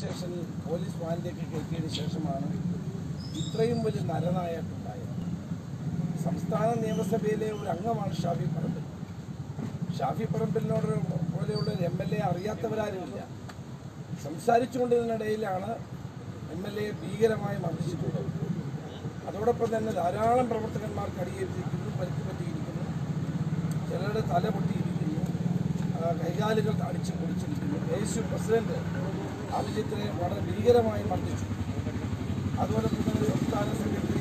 സ്റ്റേഷനിൽ പോലീസ് വാനിലേക്ക് കയറ്റിയതിനു ശേഷമാണ് ഇത്രയും വലിയ നരനായിട്ടുണ്ടായത് സംസ്ഥാന നിയമസഭയിലെ ഒരു അംഗമാണ് ഷാഫി പറമ്പിൽ ഷാഫി പറമ്പിലിനോട് പോലെയുള്ള ഒരു എം എൽ എ അറിയാത്തവരാരുമില്ല സംസാരിച്ചുകൊണ്ടിരുന്നിടയിലാണ് എം എൽ എ ഭീകരമായി മർദ്ദിച്ചിട്ടുള്ളത് അതോടൊപ്പം തന്നെ ധാരാളം പ്രവർത്തകന്മാർക്ക് അടിയേറ്റിരിക്കുന്നു പരിക്ക് പറ്റിയിരിക്കുന്നു ചിലരുടെ തല പൊട്ടിയിരിക്കുന്നു ആ, കൈകാലുകൾ അടിച്ച് പൊടിച്ചിരിക്കുന്നു യേശു പ്രസിഡന്റ് അഭിജിത്തിനെ വളരെ ഭീകരമായി മർദ്ദിച്ചു അതുപോലെ തന്നെ സംസ്ഥാന സെക്രട്ടറി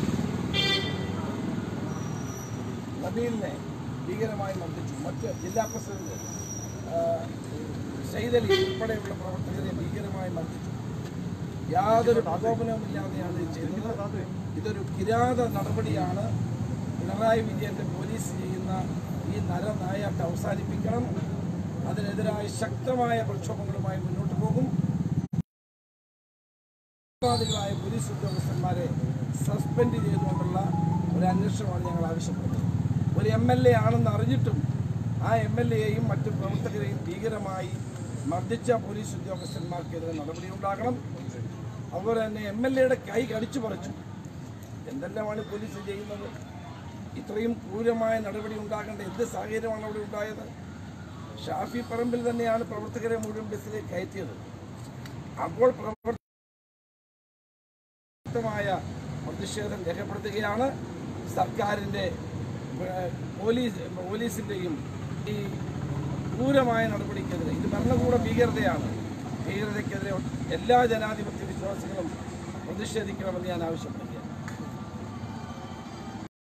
നബീലിനെ ഭീകരമായി മർദ്ദിച്ചു മറ്റ് ജില്ലാ പ്രസിഡന്റ് ആ, സൈദലി ഉൾപ്പെടെയുള്ള പ്രവർത്തകരെ ഭീകരമായി മർദ്ദിച്ചു യാതൊരു പ്രകോപനവുമില്ലാതെയാണ് ഇത് ചെയ്തത് ഇതൊരു കിരാത നടപടിയാണ് പിണറായി വിജയന്റെ പോലീസ് ചെയ്യുന്ന ഈ നരനായാട്ട് അവസാനിപ്പിക്കണം അതിനെതിരായ ശക്തമായ പ്രക്ഷോഭങ്ങളുമായി മുന്നോട്ട് പോകും ഉത്തരവാദികളായ പോലീസ് ഉദ്യോഗസ്ഥന്മാരെ സസ്പെൻഡ് ചെയ്തുകൊണ്ടുള്ള ഒരു അന്വേഷണമാണ് ഞങ്ങൾ ആവശ്യപ്പെടുന്നത് ഒരു എം എൽ എ ആണെന്ന് അറിഞ്ഞിട്ടും ആ എം എൽ എയെയും മറ്റു പ്രവർത്തകരെയും ഭീകരമായി മർദ്ദിച്ച പോലീസ് ഉദ്യോഗസ്ഥന്മാർക്കെതിരെ നടപടിയുണ്ടാകണം അതുപോലെ തന്നെ എം എൽ എയുടെ കൈ കടിച്ചു പറിച്ചു എന്തെല്ലാമാണ് പോലീസ് ചെയ്യുന്നത് ഇത്രയും ക്രൂരമായ നടപടി ഉണ്ടാകേണ്ട എന്ത് സാഹചര്യമാണ് അവിടെ ഉണ്ടായത് ഷാഫി പറമ്പിൽ തന്നെയാണ് പ്രവർത്തകരെ മുഴുവൻ ബസ്സിലേക്ക് കയറ്റിയത് അപ്പോൾ പ്രവർത്തകർ ശക്തമായ പ്രതിഷേധം രേഖപ്പെടുത്തുകയാണ് സർക്കാരിൻ്റെ ഏഹ്, പോലീസ് പോലീസിൻ്റെയും ഈ ക്രൂരമായ നടപടിക്കെതിരെ ഇത് ഭരണകൂട ഭീകരതയാണ് ഭീകരതയ്ക്കെതിരെ എല്ലാ ജനാധിപത്യ വിശ്വാസികളും പ്രതിഷേധിക്കണമെന്ന് ഞാൻ ആവശ്യപ്പെടുന്നു